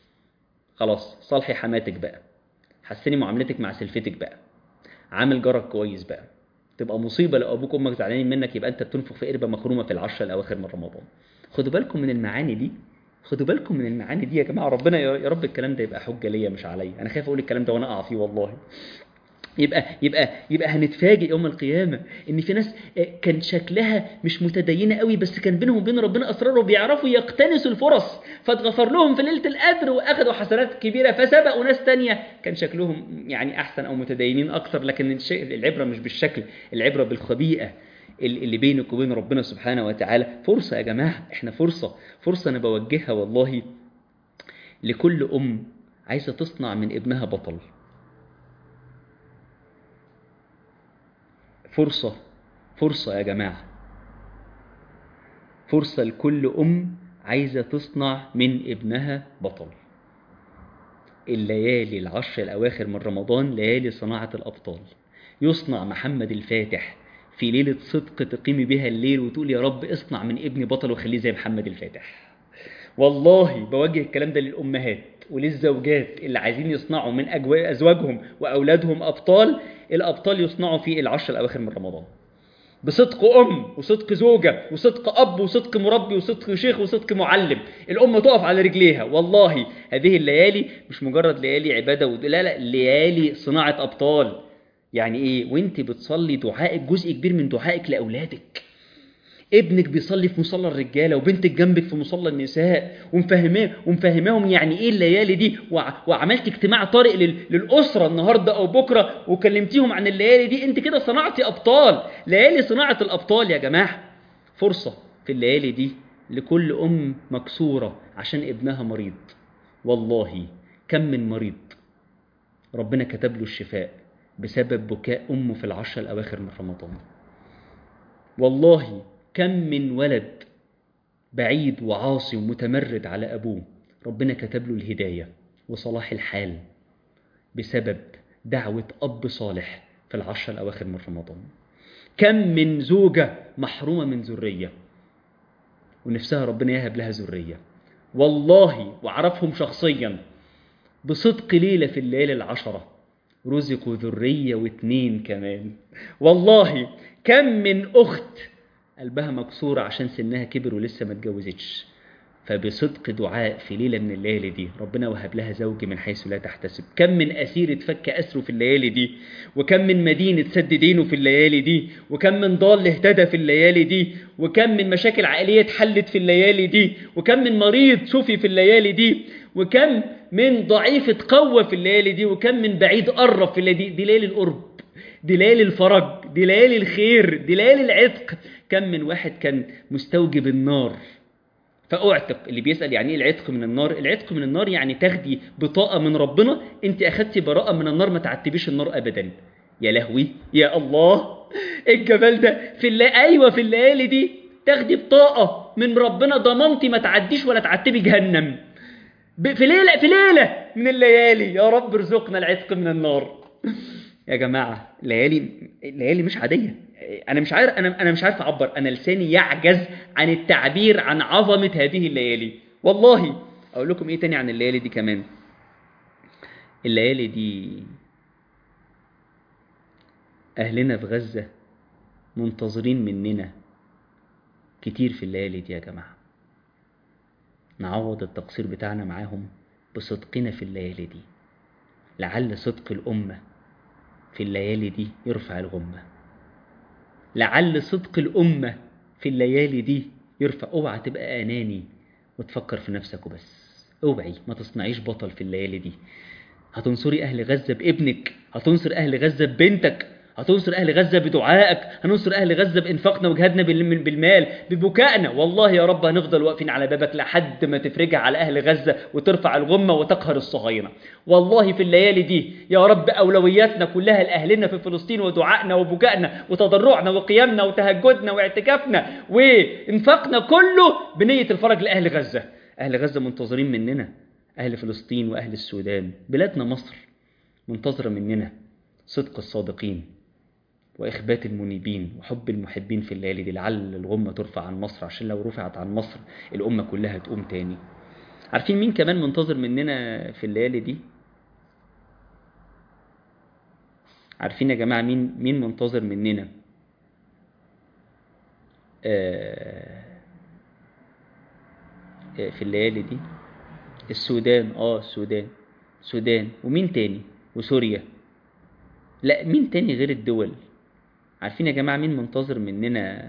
A: خلاص صالحي حماتك بقى حسني معاملتك مع سلفتك بقى عامل جارك كويس بقى تبقى مصيبه لو ابوك وامك زعلانين منك يبقى انت بتنفخ في قربه مخرومه في العشره الاواخر من رمضان خدوا بالكم من المعاني دي خدوا بالكم من المعاني دي يا جماعه ربنا يا رب الكلام ده يبقى حجه ليا مش عليا انا خايف اقول الكلام ده وانا اقع فيه والله يبقى يبقى يبقى هنتفاجئ يوم القيامه ان في ناس كان شكلها مش متدينه قوي بس كان بينهم وبين ربنا اسرار وبيعرفوا يقتنسوا الفرص فاتغفر لهم في ليله القدر واخذوا حسنات كبيره فسبقوا ناس تانية كان شكلهم يعني احسن او متدينين اكثر لكن العبره مش بالشكل العبره بالخبيئه اللي بينك وبين ربنا سبحانه وتعالى فرصه يا جماعه احنا فرصه فرصه انا بوجهها والله لكل ام عايزه تصنع من ابنها بطل فرصة فرصة يا جماعة فرصة لكل أم عايزة تصنع من ابنها بطل الليالي العشر الأواخر من رمضان ليالي صناعة الأبطال يصنع محمد الفاتح في ليلة صدق تقيمي بها الليل وتقول يا رب اصنع من ابني بطل وخليه زي محمد الفاتح والله بوجه الكلام ده للأمهات وللزوجات اللي عايزين يصنعوا من أزواجهم وأولادهم أبطال الأبطال يصنعوا في العشر الأواخر من رمضان بصدق أم وصدق زوجة وصدق أب وصدق مربي وصدق شيخ وصدق معلم الأم تقف على رجليها والله هذه الليالي مش مجرد ليالي عبادة لا لا ليالي صناعة أبطال يعني إيه وانت بتصلي دعائك جزء كبير من دعائك لأولادك ابنك بيصلي في مصلى الرجاله وبنتك جنبك في مصلى النساء ومفهماه ومفهماهم يعني ايه الليالي دي وعملت اجتماع طارئ للاسره النهارده او بكره وكلمتيهم عن الليالي دي انت كده صنعتي ابطال ليالي صناعه الابطال يا جماعه فرصه في الليالي دي لكل ام مكسوره عشان ابنها مريض والله كم من مريض ربنا كتب له الشفاء بسبب بكاء امه في العشر الاواخر من رمضان والله كم من ولد بعيد وعاصي ومتمرد على أبوه ربنا كتب له الهداية وصلاح الحال بسبب دعوة أب صالح في العشر الأواخر من رمضان كم من زوجة محرومة من ذرية ونفسها ربنا يهب لها ذرية والله وعرفهم شخصيا بصدق ليلة في الليلة العشرة رزقوا ذرية واتنين كمان والله كم من أخت قلبها مكسورة عشان سنها كبر ولسه ما اتجوزتش فبصدق دعاء في ليلة من الليالي دي ربنا وهب لها زوج من حيث لا تحتسب كم من أسير اتفك أسره في الليالي دي وكم من مدين اتسد دينه في الليالي دي وكم من ضال اهتدى في الليالي دي وكم من مشاكل عائلية اتحلت في الليالي دي وكم من مريض شفي في الليالي دي وكم من ضعيف اتقوى في الليالي دي وكم من بعيد قرب في الليالي دي دي ليالي القرب دي ليالي الفرج دي ليالي الخير دي ليالي العتق كم من واحد كان مستوجب النار فاعتق اللي بيسال يعني ايه العتق من النار العتق من النار يعني تاخدي بطاقه من ربنا انت اخدتي براءه من النار ما تعتبيش النار ابدا يا لهوي يا الله إيه الجمال ده في اللي... ايوه في الليالي دي تاخدي بطاقه من ربنا ضمنتي ما تعديش ولا تعتبي جهنم ب- في ليله في ليله من الليالي يا رب ارزقنا العتق من النار يا جماعه ليالي ليالي مش عاديه انا مش عارف انا انا مش عارف اعبر انا لساني يعجز عن التعبير عن عظمه هذه الليالي والله اقول لكم ايه تاني عن الليالي دي كمان الليالي دي اهلنا في غزه منتظرين مننا كتير في الليالي دي يا جماعه نعوض التقصير بتاعنا معاهم بصدقنا في الليالي دي لعل صدق الامه في الليالي دي يرفع الغمه لعل صدق الأمة في الليالي دي يرفع اوعى تبقى أناني وتفكر في نفسك وبس اوعي ما تصنعيش بطل في الليالي دي هتنصري أهل غزة بابنك هتنصر أهل غزة ببنتك هتنصر أهل غزة بدعائك هننصر أهل غزة بإنفاقنا وجهادنا بال- بالمال ببكائنا والله يا رب هنفضل واقفين على بابك لحد ما تفرجها على أهل غزة وترفع الغمة وتقهر الصهاينة والله في الليالي دي يا رب أولوياتنا كلها لأهلنا في فلسطين ودعائنا وبكائنا وتضرعنا وقيامنا وتهجدنا واعتكافنا وإنفاقنا كله بنية الفرج لأهل غزة أهل غزة منتظرين مننا أهل فلسطين وأهل السودان بلادنا مصر منتظرة مننا صدق الصادقين وإخبات المنيبين وحب المحبين في الليالي دي لعل الغمة ترفع عن مصر عشان لو رفعت عن مصر الأمة كلها تقوم تاني عارفين مين كمان منتظر مننا في الليالي دي عارفين يا جماعة مين مين منتظر مننا آه آه، في الليالي دي السودان اه السودان السودان ومين تاني وسوريا لا مين تاني غير الدول عارفين يا جماعة مين منتظر مننا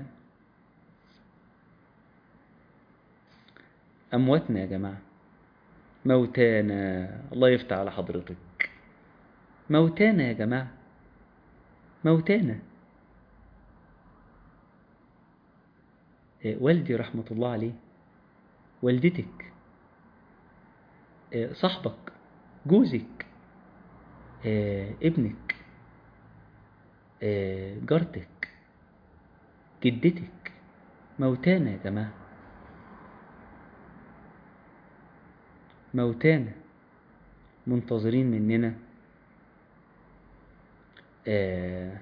A: أمواتنا يا جماعة موتانا الله يفتح على حضرتك موتانا يا جماعة موتانا إيه، والدي رحمة الله عليه والدتك إيه، صاحبك جوزك إيه، ابنك إيه، جارتك جدتك موتانا يا جماعة موتانا منتظرين مننا آه،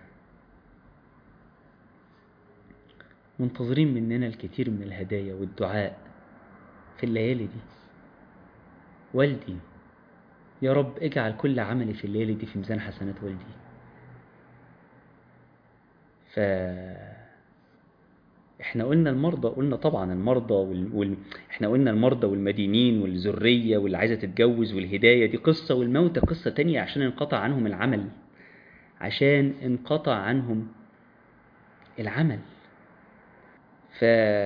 A: منتظرين مننا الكثير من الهدايا والدعاء في الليالي دي والدي يا رب اجعل كل عملي في الليالي دي في ميزان حسنات والدي ف احنا قلنا المرضى قلنا طبعا المرضى وال... وال... احنا قلنا المرضى والمدينين والذرية واللي عايزة تتجوز والهداية دي قصة والموتى قصة تانية عشان انقطع عنهم العمل عشان انقطع عنهم العمل ف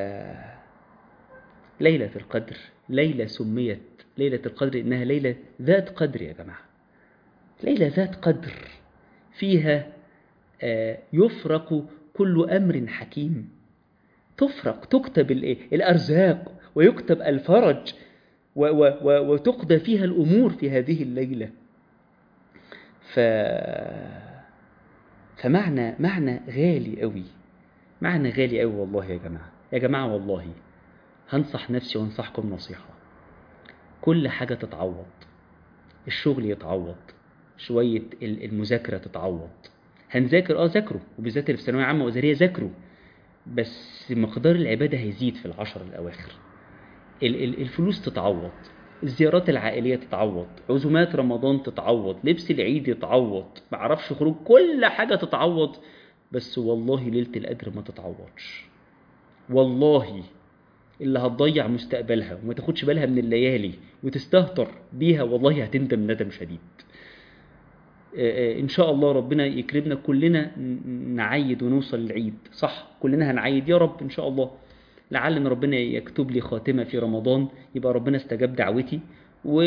A: ليلة القدر ليلة سميت ليلة القدر إنها ليلة ذات قدر يا جماعة ليلة ذات قدر فيها آه، يفرق كل أمر حكيم تفرق تكتب الإيه؟ الأرزاق ويكتب الفرج و و و وتقضى فيها الأمور في هذه الليلة ف فمعنى معنى غالي قوي معنى غالي قوي والله يا جماعة يا جماعة والله هنصح نفسي وانصحكم نصيحة كل حاجة تتعوض الشغل يتعوض شوية ال- المذاكرة تتعوض هنذاكر اه ذاكروا وبالذات اللي في ثانوية عامة وزارية ذاكروا بس مقدار العبادة هيزيد في العشر الأواخر ال- ال- الفلوس تتعوض الزيارات العائلية تتعوض عزومات رمضان تتعوض لبس العيد يتعوض معرفش خروج كل حاجة تتعوض بس والله ليلة القدر ما تتعوضش والله اللي هتضيع مستقبلها وما تاخدش بالها من الليالي وتستهتر بيها والله هتندم ندم شديد آه، آه، ان شاء الله ربنا يكرمنا كلنا ن- نعيد ونوصل للعيد صح كلنا هنعيد يا رب ان شاء الله لعل ان ربنا يكتب لي خاتمه في رمضان يبقى ربنا استجاب دعوتي و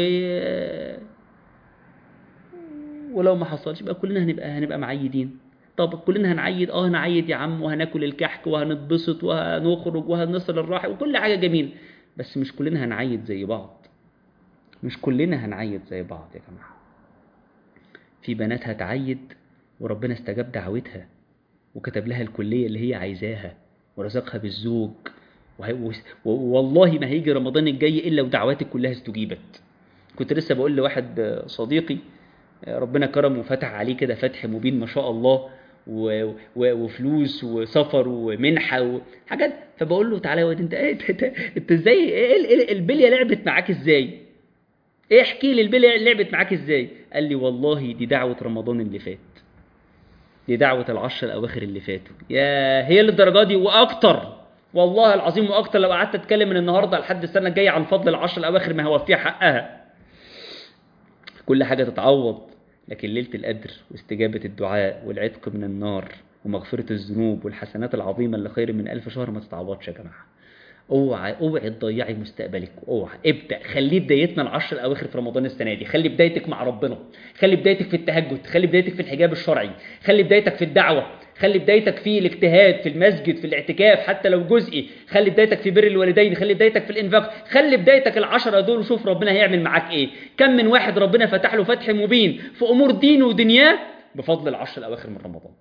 A: ولو ما حصلش يبقى كلنا هنبقى هنبقى معيدين طب كلنا هنعيد اه هنعيد يا عم وهناكل الكحك وهنتبسط وهنخرج وهنصل الراحة وكل حاجة جميلة بس مش كلنا هنعيد زي بعض مش كلنا هنعيد زي بعض يا جماعة في بنات هتعيد وربنا استجاب دعوتها وكتب لها الكلية اللي هي عايزاها ورزقها بالزوج وهي- وس- و- والله ما هيجي رمضان الجاي إلا ودعواتك كلها استجيبت كنت لسه بقول لواحد آه، صديقي آه، ربنا كرم وفتح عليه كده فتح مبين ما شاء الله و... و... وفلوس وسفر ومنحة وحاجات فبقول له تعالى يا واد انت ايه انت, انت ازاي ايه ال- ال- البليه لعبت معاك ازاي؟ ايه احكي لي البليه لعبت معاك ازاي؟ قال لي والله دي دعوة رمضان اللي فات دي دعوة العشر الأواخر اللي فاتوا يا هي للدرجة دي وأكتر والله العظيم وأكتر لو قعدت أتكلم من النهاردة لحد السنة الجاية عن فضل العشر الأواخر ما هوفيها حقها كل حاجة تتعوض لكن ليلة القدر واستجابة الدعاء والعتق من النار ومغفرة الذنوب والحسنات العظيمة اللي خير من ألف شهر ما تتعوضش يا جماعة اوعى اوعي تضيعي مستقبلك اوعى ابدا خلي بدايتنا العشر الاواخر في رمضان السنه دي خلي بدايتك مع ربنا خلي بدايتك في التهجد خلي بدايتك في الحجاب الشرعي خلي بدايتك في الدعوه خلي بدايتك في الاجتهاد في المسجد في الاعتكاف حتى لو جزئي خلي بدايتك في بر الوالدين خلي بدايتك في الانفاق خلي بدايتك العشرة دول وشوف ربنا هيعمل معاك ايه كم من واحد ربنا فتح له فتح مبين في امور دينه ودنياه بفضل العشر الاواخر من رمضان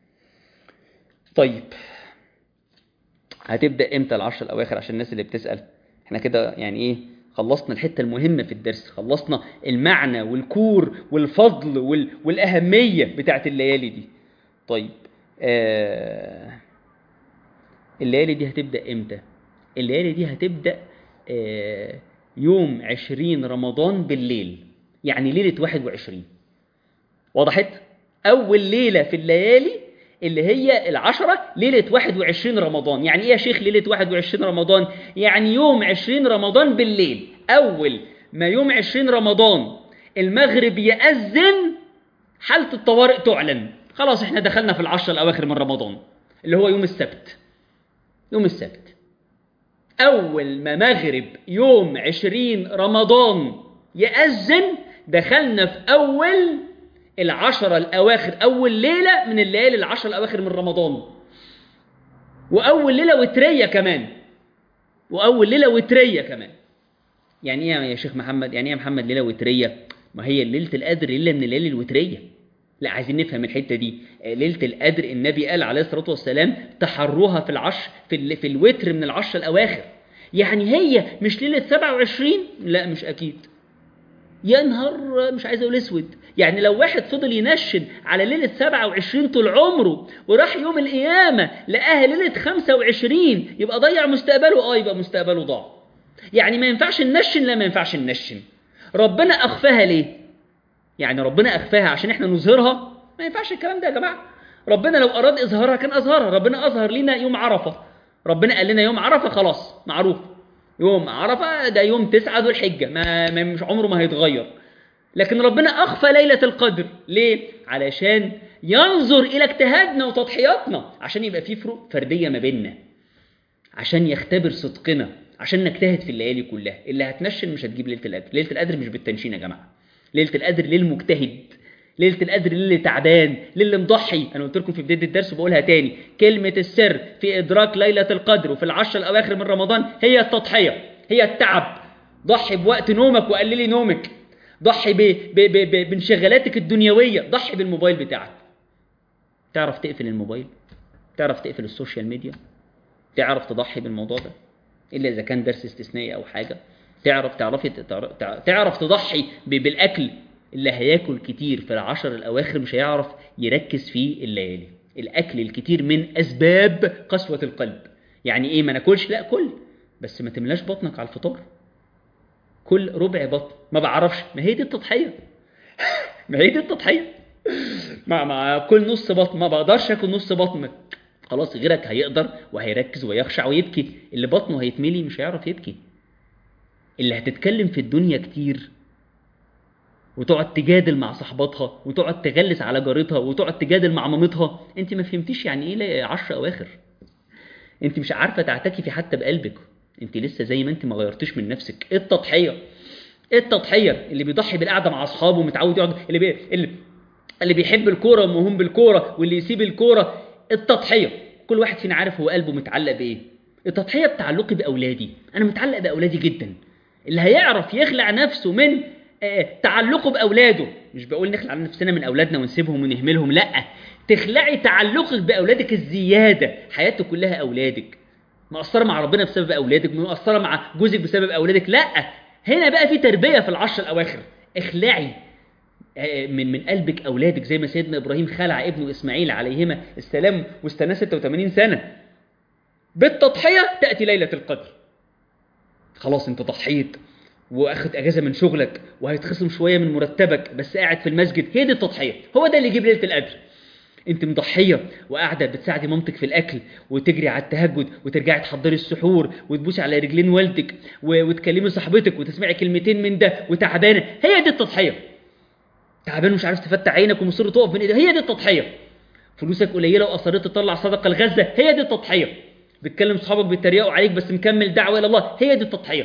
A: طيب هتبدا امتى العشر الاواخر عشان الناس اللي بتسال احنا كده يعني ايه خلصنا الحته المهمه في الدرس خلصنا المعنى والكور والفضل وال... والاهميه بتاعت الليالي دي طيب آه... الليالي دي هتبدا امتى الليالي دي هتبدا آه... يوم عشرين رمضان بالليل يعني ليله واحد وعشرين وضحت أول ليلة في الليالي اللي هي العشرة ليلة 21 رمضان يعني إيه يا شيخ ليلة 21 رمضان يعني يوم 20 رمضان بالليل أول ما يوم 20 رمضان المغرب يأذن حالة الطوارئ تعلن خلاص احنا دخلنا في العشرة الأواخر من رمضان اللي هو يوم السبت يوم السبت أول ما مغرب يوم 20 رمضان يأذن دخلنا في أول العشرة الأواخر أول ليلة من الليالي العشرة الأواخر من رمضان وأول ليلة وترية كمان وأول ليلة وترية كمان يعني إيه يا شيخ محمد يعني إيه يا محمد ليلة وترية ما هي ليلة القدر ليلة من الليالي الوترية لا عايزين نفهم الحتة دي ليلة القدر النبي قال عليه الصلاة والسلام تحروها في العشر في, ال... في الوتر من العشر الأواخر يعني هي مش ليلة 27 لا مش أكيد يا نهار مش عايز اقول اسود يعني لو واحد فضل ينشن على ليله 27 طول عمره وراح يوم القيامه لقاها ليله 25 يبقى ضيع مستقبله اه يبقى مستقبله ضاع يعني ما ينفعش ننشن لا ما ينفعش ننشن ربنا اخفاها ليه يعني ربنا اخفاها عشان احنا نظهرها ما ينفعش الكلام ده يا جماعه ربنا لو اراد اظهارها كان اظهرها ربنا اظهر لنا يوم عرفه ربنا قال لنا يوم عرفه خلاص معروف يوم عرفة ده يوم تسعة ذو الحجة ما, ما مش عمره ما هيتغير لكن ربنا أخفى ليلة القدر ليه؟ علشان ينظر إلى اجتهادنا وتضحياتنا عشان يبقى في فروق فردية ما بيننا عشان يختبر صدقنا عشان نجتهد في الليالي كلها اللي هتنشن مش هتجيب ليلة القدر ليلة القدر مش بالتنشين يا جماعة ليلة القدر للمجتهد ليلة القدر للي تعبان للي مضحي أنا قلت لكم في بداية الدرس وبقولها تاني كلمة السر في إدراك ليلة القدر وفي العشر الأواخر من رمضان هي التضحية هي التعب ضحي بوقت نومك وقللي نومك ضحي ب... ب... ب... ب... بانشغالاتك الدنيوية ضحي بالموبايل بتاعك تعرف تقفل الموبايل تعرف تقفل السوشيال ميديا تعرف تضحي بالموضوع ده الا اذا كان درس استثنائي او حاجه تعرف تعرفي تعرف, تعرف تضحي ب- بالاكل اللي هياكل كتير في العشر الاواخر مش هيعرف يركز في الليالي الاكل الكتير من اسباب قسوه القلب يعني ايه ما ناكلش لا كل بس ما تملاش بطنك على الفطار كل ربع بطن ما بعرفش ما هي دي التضحيه ما هي دي التضحيه مع مع كل نص بطن ما بقدرش اكل نص بطن خلاص غيرك هيقدر وهيركز ويخشع ويبكي اللي بطنه هيتملي مش هيعرف يبكي اللي هتتكلم في الدنيا كتير وتقعد تجادل مع صاحباتها وتقعد تغلس على جارتها وتقعد تجادل مع مامتها انت ما فهمتيش يعني ايه لا- عشر اواخر انت مش عارفه تعتكفي حتى بقلبك انت لسه زي ما انت ما غيرتيش من نفسك ايه التضحيه ايه التضحيه اللي بيضحي بالقعده مع اصحابه ومتعود يقعد اللي بي... اللي اللي بيحب الكوره ومهم بالكوره واللي يسيب الكوره التضحيه كل واحد فينا عارف هو قلبه متعلق بايه التضحيه بتعلقي باولادي انا متعلق باولادي جدا اللي هيعرف يخلع نفسه من آه، تعلقه باولاده مش بقول نخلع نفسنا من اولادنا ونسيبهم ونهملهم لا تخلعي تعلقك باولادك الزياده حياتك كلها اولادك مقصره مع ربنا بسبب اولادك مقصره مع جوزك بسبب اولادك لا هنا بقى في تربيه في العشر الاواخر اخلعي آه، من من قلبك اولادك زي ما سيدنا ابراهيم خلع ابنه اسماعيل عليهما السلام واستناه 86 سنه بالتضحيه تاتي ليله القدر خلاص انت ضحيت واخد اجازه من شغلك وهيتخصم شويه من مرتبك بس قاعد في المسجد هي دي التضحيه هو ده اللي يجيب ليله القدر انت مضحيه وقاعده بتساعدي مامتك في الاكل وتجري على التهجد وترجعي تحضري السحور وتبوسي على رجلين والدك و- وتكلمي صاحبتك وتسمعي كلمتين من ده وتعبانه هي دي التضحيه تعبان ومش عارف تفتح عينك ومصر تقف بين ايديها هي دي التضحيه فلوسك قليله واصريت تطلع صدقه الغزه هي دي التضحيه بتكلم صحابك بيتريقوا عليك بس مكمل دعوه الى الله هي دي التضحيه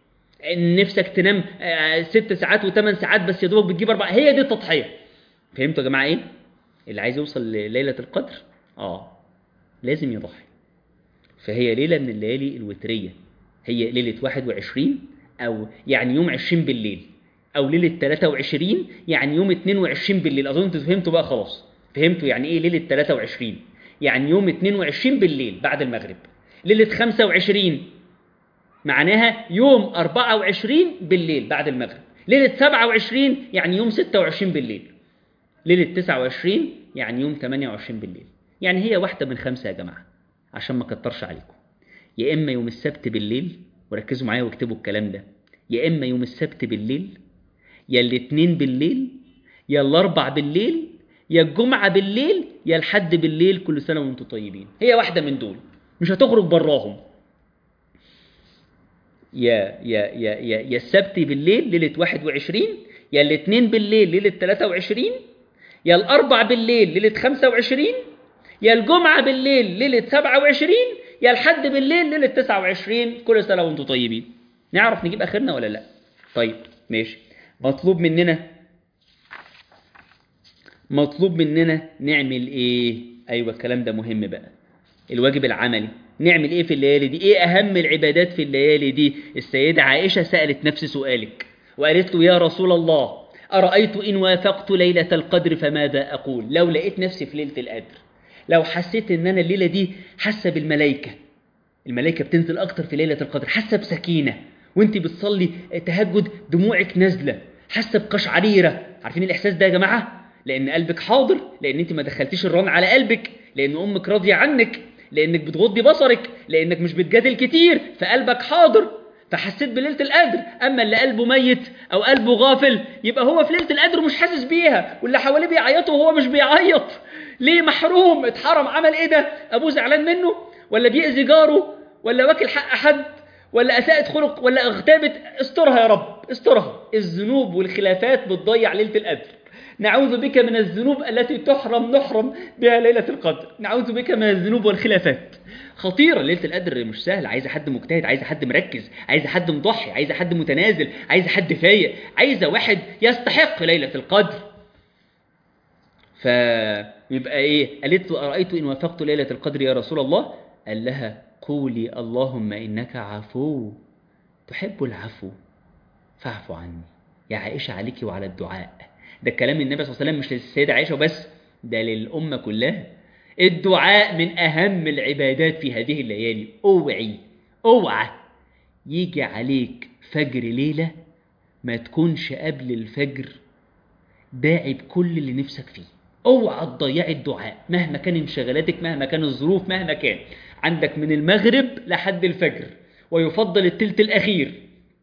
A: ان نفسك تنام آه، ست ساعات وثمان ساعات بس يا دوبك بتجيب اربعه هي دي التضحيه فهمتوا يا جماعه ايه اللي عايز يوصل لليله القدر اه لازم يضحي فهي ليله من الليالي الوتريه هي ليله 21 او يعني يوم 20 بالليل او ليله 23 يعني يوم 22 بالليل اظن انتوا فهمتوا بقى خلاص فهمتوا يعني ايه ليله 23 يعني يوم 22 بالليل بعد المغرب ليله 25 معناها يوم 24 بالليل بعد المغرب ليلة 27 يعني يوم 26 بالليل ليلة 29 يعني يوم 28 بالليل يعني هي واحدة من خمسة يا جماعة عشان ما كترش عليكم يا إما يوم السبت بالليل وركزوا معايا واكتبوا الكلام ده يا إما يوم السبت بالليل يا الاثنين بالليل يا الأربع بالليل يا الجمعة بالليل يا الحد بالليل كل سنة وانتم طيبين هي واحدة من دول مش هتخرج براهم يا يا يا يا يا السبت بالليل ليلة 21 يا الاثنين بالليل ليلة 23 يا الأربع بالليل ليلة 25 يا الجمعة بالليل ليلة 27 يا الحد بالليل ليلة 29 كل سنة وانتم طيبين نعرف نجيب آخرنا ولا لا طيب ماشي مطلوب مننا مطلوب مننا نعمل ايه ايوه الكلام ده مهم بقى الواجب العملي نعمل ايه في الليالي دي ايه اهم العبادات في الليالي دي السيدة عائشة سألت نفس سؤالك وقالت له يا رسول الله أرأيت إن وافقت ليلة القدر فماذا أقول لو لقيت نفسي في ليلة القدر لو حسيت إن أنا الليلة دي حاسة بالملائكة الملائكة بتنزل أكتر في ليلة القدر حاسة بسكينة وانت بتصلي تهجد دموعك نازلة حاسة بقشعريرة عارفين الإحساس ده يا جماعة لأن قلبك حاضر لأن انت ما دخلتيش الران على قلبك لأن أمك راضية عنك لأنك بتغضي بصرك لأنك مش بتجادل كتير فقلبك حاضر فحسيت بليلة القدر أما اللي قلبه ميت أو قلبه غافل يبقى هو في ليلة القدر مش حاسس بيها واللي حواليه بيعيطوا وهو مش بيعيط ليه محروم اتحرم عمل ايه ده أبوه زعلان منه ولا بيأذي جاره ولا واكل حق حد ولا أساءت خلق ولا اغتابت استرها يا رب استرها الذنوب والخلافات بتضيع ليلة القدر نعوذ بك من الذنوب التي تحرم نحرم بها ليلة القدر نعوذ بك من الذنوب والخلافات خطيرة ليلة القدر مش سهل عايزة حد مجتهد عايزة حد مركز عايزة حد مضحي عايزة حد متنازل عايزة حد فايق عايزة واحد يستحق ليلة القدر فيبقى ايه قالت له أرأيت إن وافقت ليلة القدر يا رسول الله قال لها قولي اللهم إنك عفو تحب العفو فاعف عني يا عائشة عليك وعلى الدعاء ده كلام النبي صلى الله عليه وسلم مش للسيدة عائشة وبس ده للأمة كلها الدعاء من أهم العبادات في هذه الليالي اوعي اوعى يجي عليك فجر ليلة ما تكونش قبل الفجر داعي بكل اللي نفسك فيه اوعى تضيعي الدعاء مهما كان انشغالاتك مهما كان الظروف مهما كان عندك من المغرب لحد الفجر ويفضل التلت الأخير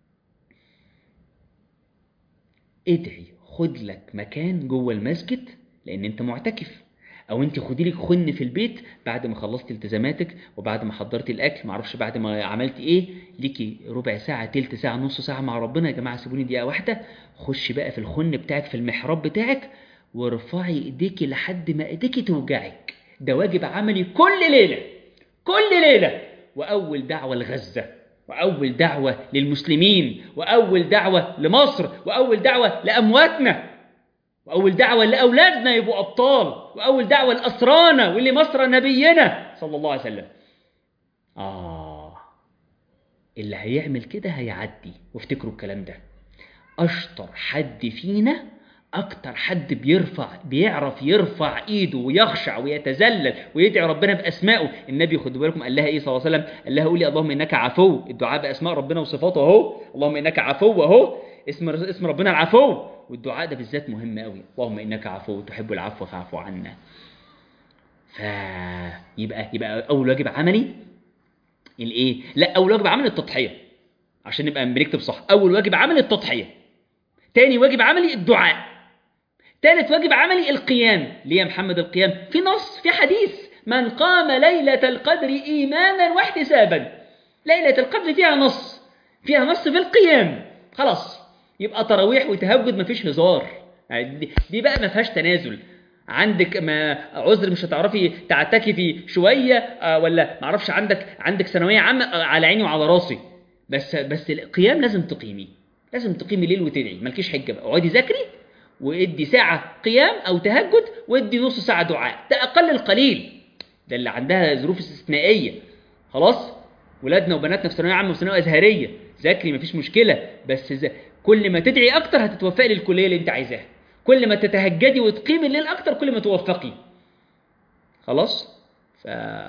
A: ادعي خد لك مكان جوه المسجد لأن أنت معتكف او انت خدي لك خن في البيت بعد ما خلصتي التزاماتك وبعد ما حضرتي الاكل ما اعرفش بعد ما عملتي ايه ليكي ربع ساعه تلت ساعه نص ساعه مع ربنا يا جماعه سيبوني دقيقه واحده خشي بقى في الخن بتاعك في المحراب بتاعك وارفعي ايديكي لحد ما ايديكي توجعك ده واجب عملي كل ليله كل ليله واول دعوه لغزه واول دعوه للمسلمين واول دعوه لمصر واول دعوه لامواتنا وأول دعوة لأولادنا يبقوا أبطال وأول دعوة لأسرانا واللي مصر نبينا صلى الله عليه وسلم آه اللي هيعمل كده هيعدي وافتكروا الكلام ده أشطر حد فينا أكتر حد بيرفع بيعرف يرفع إيده ويخشع ويتذلل ويدعي ربنا بأسمائه النبي خدوا بالكم قال لها إيه صلى الله عليه وسلم قال لها قولي اللهم إنك عفو الدعاء بأسماء ربنا وصفاته أهو اللهم إنك عفو أهو اسم اسم ربنا العفو والدعاء ده بالذات مهم قوي اللهم انك عفو تحب العفو فاعف عنا فيبقى يبقى اول واجب عملي الايه لا اول واجب عملي التضحيه عشان نبقى بنكتب صح اول واجب عملي التضحيه تاني واجب عملي الدعاء تالت واجب عملي القيام ليه يا محمد القيام في نص في حديث من قام ليلة القدر إيمانا واحتسابا ليلة القدر فيها نص فيها نص في القيام خلاص يبقى تراويح وتهجد مفيش هزار يعني دي بقى ما فيهاش تنازل عندك ما عذر مش هتعرفي تعتكفي شويه آه ولا ما اعرفش عندك عندك ثانويه عامه آه على عيني وعلى راسي بس بس القيام لازم تقيمي لازم تقيمي ليل وتدعي مالكيش حجه بقى اقعدي ذاكري وادي ساعه قيام او تهجد وادي نص ساعه دعاء ده اقل القليل ده اللي عندها ظروف استثنائيه خلاص ولادنا وبناتنا في ثانويه عامه وثانويه ازهريه ذاكري مفيش مشكله بس ز... كل ما تدعي اكتر هتتوفقي للكليه اللي انت عايزاها كل ما تتهجدي وتقيمي الليل اكتر كل ما توفقي خلاص ف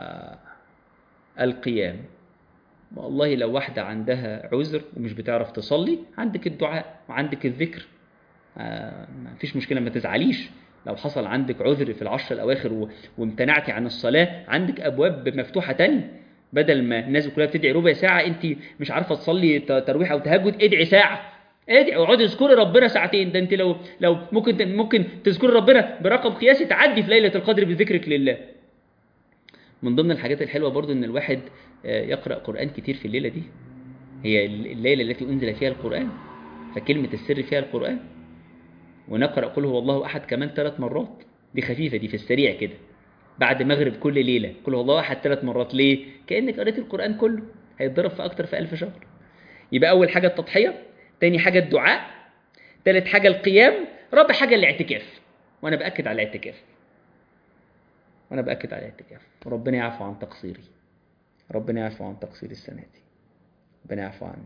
A: القيام والله لو واحدة عندها عذر ومش بتعرف تصلي عندك الدعاء وعندك الذكر آه ما فيش مشكلة ما تزعليش لو حصل عندك عذر في العشر الأواخر و... وامتنعتي عن الصلاة عندك أبواب مفتوحة تانية بدل ما الناس كلها بتدعي ربع ساعة أنت مش عارفة تصلي ترويح أو تهجد ادعي ساعة ادعي اقعدي اذكري ربنا ساعتين ده انت لو لو ممكن ممكن تذكري ربنا برقم قياسي تعدي في ليله القدر بذكرك لله من ضمن الحاجات الحلوه برضو ان الواحد يقرا قران كتير في الليله دي هي الليله التي انزل فيها القران فكلمه السر فيها القران ونقرا قل هو الله احد كمان ثلاث مرات دي خفيفه دي في السريع كده بعد مغرب كل ليله قل هو الله احد ثلاث مرات ليه كانك قريت القران كله هيتضرب في اكتر في ألف شهر يبقى اول حاجه التضحيه تاني حاجة الدعاء تالت حاجة القيام رابع حاجة الاعتكاف وأنا بأكد على الاعتكاف وأنا بأكد على الاعتكاف ربنا يعفو عن تقصيري ربنا يعفو عن تقصيري السنة دي ربنا يعفو عني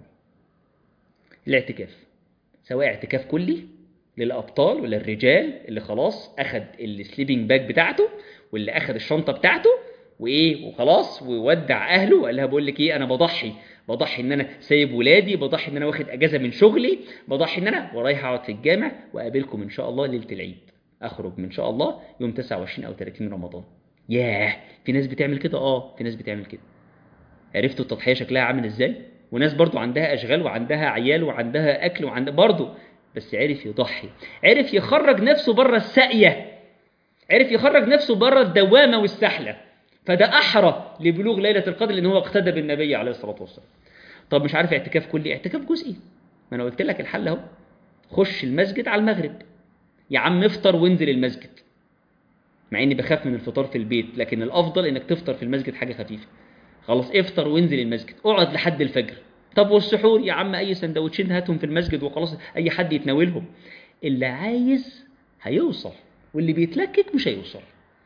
A: الاعتكاف سواء اعتكاف كلي للأبطال وللرجال اللي خلاص أخد السليبنج باج بتاعته واللي أخد الشنطة بتاعته وإيه وخلاص وودع أهله وقال لها بقول لك إيه أنا بضحي بضحي ان انا سايب ولادي بضحي ان انا واخد اجازه من شغلي بضحي ان انا ورايح اقعد في الجامع واقابلكم ان شاء الله ليله العيد اخرج من شاء الله يوم 29 او 30 رمضان ياه في ناس بتعمل كده اه في ناس بتعمل كده عرفتوا التضحيه شكلها عامل ازاي وناس برضو عندها اشغال وعندها عيال وعندها اكل وعندها برضو بس عرف يضحي عرف يخرج نفسه بره الساقيه عرف يخرج نفسه بره الدوامه والسحله فده أحرى لبلوغ ليلة القدر لأن هو اقتدى بالنبي عليه الصلاة والسلام طب مش عارف اعتكاف كلي اعتكاف جزئي ما أنا قلت لك الحل أهو خش المسجد على المغرب يا عم افطر وانزل المسجد مع اني بخاف من الفطار في البيت لكن الافضل انك تفطر في المسجد حاجه خفيفه خلاص افطر وانزل المسجد اقعد لحد الفجر طب والسحور يا عم اي سندوتشين هاتهم في المسجد وخلاص اي حد يتناولهم اللي عايز هيوصل واللي بيتلكك مش هيوصل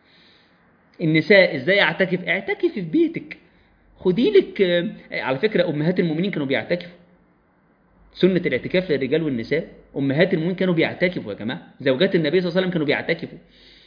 A: النساء ازاي اعتكف اعتكفي في بيتك خدي لك على فكره امهات المؤمنين كانوا بيعتكفوا سنه الاعتكاف للرجال والنساء امهات المؤمنين كانوا بيعتكفوا يا جماعه زوجات النبي صلى الله عليه وسلم كانوا بيعتكفوا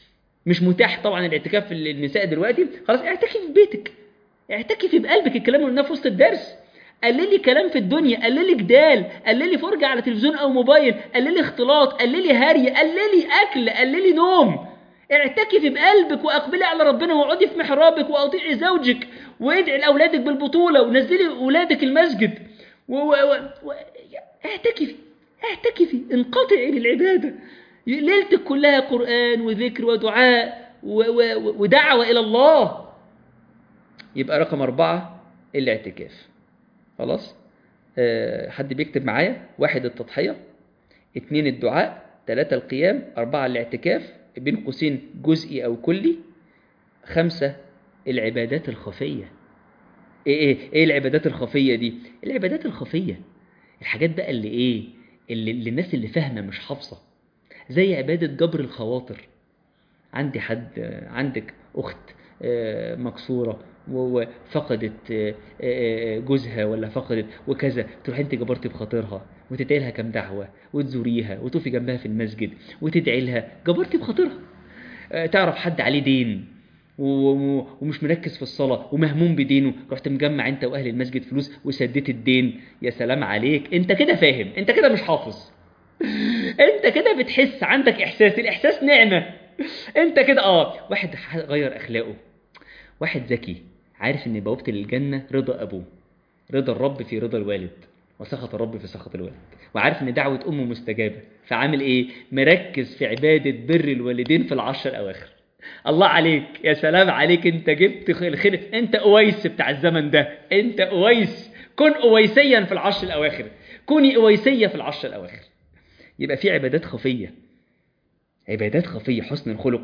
A: مش متاح طبعا الاعتكاف للنساء دلوقتي خلاص اعتكفي في بيتك اعتكفي بقلبك الكلام اللي قلناه في وسط الدرس قللي كلام في الدنيا قللي جدال قللي فرجة على تلفزيون او موبايل قللي اختلاط قللي هري قللي اكل قللي نوم اعتكفي بقلبك واقبلي على ربنا واقعدي في محرابك واطيعي زوجك وادعي لاولادك بالبطوله ونزلي اولادك المسجد و... و... و... اعتكفي اعتكفي انقطعي للعباده ليلتك كلها قران وذكر ودعاء و... و... ودعوه الى الله يبقى رقم أربعة الاعتكاف خلاص أه حد بيكتب معايا واحد التضحية اتنين الدعاء تلاتة القيام أربعة الاعتكاف بين قوسين جزئي أو كلي خمسة العبادات الخفية إيه إيه إيه العبادات الخفية دي؟ العبادات الخفية الحاجات بقى اللي إيه؟ اللي, اللي الناس اللي فاهمة مش حافظة زي عبادة جبر الخواطر عندي حد عندك أخت مكسورة وفقدت جوزها ولا فقدت وكذا تروح انت جبرتي بخاطرها وتدعي لها كام دعوه وتزوريها وتقفي جنبها في المسجد وتدعي لها جبرتي بخاطرها تعرف حد عليه دين ومش مركز في الصلاة ومهموم بدينه رحت مجمع انت واهل المسجد فلوس وسديت الدين يا سلام عليك انت كده فاهم انت كده مش حافظ انت كده بتحس عندك احساس الاحساس نعمة انت كده اه واحد غير اخلاقه واحد ذكي عارف ان بوابة الجنة رضا ابوه رضا الرب في رضا الوالد وسخط الرب في سخط الوالد وعارف ان دعوة امه مستجابة فعامل ايه مركز في عبادة بر الوالدين في العشر الاواخر الله عليك يا سلام عليك انت جبت الخير انت اويس بتاع الزمن ده انت اويس كن اويسيا في العشر الاواخر كوني اويسية في العشر الاواخر يبقى في عبادات خفية عبادات خفية حسن الخلق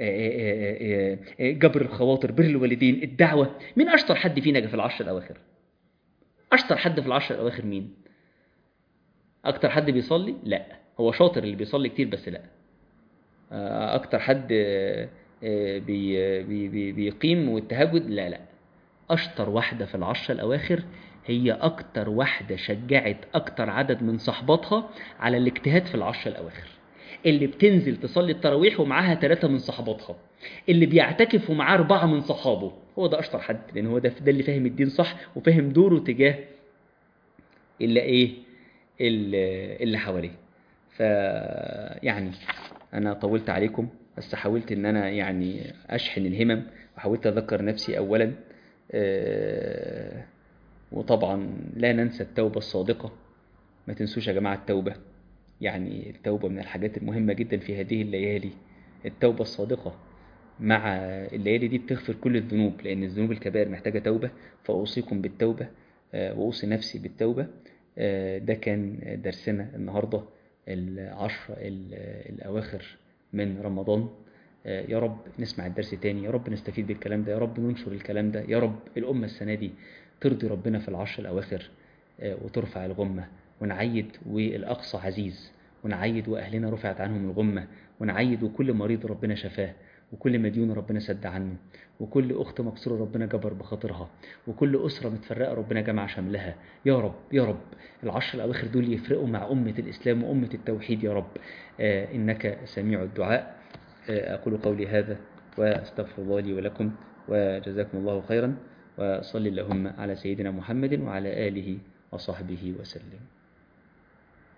A: جبر الخواطر بر الوالدين الدعوة مين أشطر حد فينا في العشر الأواخر أشطر حد في العشر الأواخر مين أكتر حد بيصلي لا هو شاطر اللي بيصلي كتير بس لا أكتر حد بي بي بيقيم والتهجد لا لا أشطر واحدة في العشر الأواخر هي أكتر واحدة شجعت أكتر عدد من صحباتها على الاجتهاد في العشر الأواخر اللي بتنزل تصلي التراويح ومعاها ثلاثة من صحباتها اللي بيعتكف ومعاه أربعة من صحابه هو ده أشطر حد لأن هو ده ده اللي فاهم الدين صح وفاهم دوره تجاه اللي إيه اللي, اللي حواليه ف يعني أنا طولت عليكم بس حاولت إن أنا يعني أشحن الهمم وحاولت أذكر نفسي أولا أه وطبعا لا ننسى التوبة الصادقة ما تنسوش يا جماعة التوبة يعني التوبة من الحاجات المهمة جدا في هذه الليالي التوبة الصادقة مع الليالي دي بتغفر كل الذنوب لأن الذنوب الكبائر محتاجة توبة فأوصيكم بالتوبة وأوصي نفسي بالتوبة ده كان درسنا النهاردة العشرة الأواخر من رمضان يا رب نسمع الدرس تاني يا رب نستفيد بالكلام ده يا رب ننشر الكلام ده يا رب الأمة السنة دي ترضي ربنا في العشر الأواخر وترفع الغمة ونعيد والأقصى عزيز ونعيد وأهلنا رفعت عنهم الغمة ونعيد وكل مريض ربنا شفاه وكل مديون ربنا سد عنه وكل أخت مكسورة ربنا جبر بخاطرها وكل أسرة متفرقة ربنا جمع شملها يا رب يا رب العشر الأواخر دول يفرقوا مع أمة الإسلام وأمة التوحيد يا رب آه إنك سميع الدعاء آه أقول قولي هذا وأستغفر الله لي ولكم وجزاكم الله خيرا وصل اللهم على سيدنا محمد وعلى آله وصحبه وسلم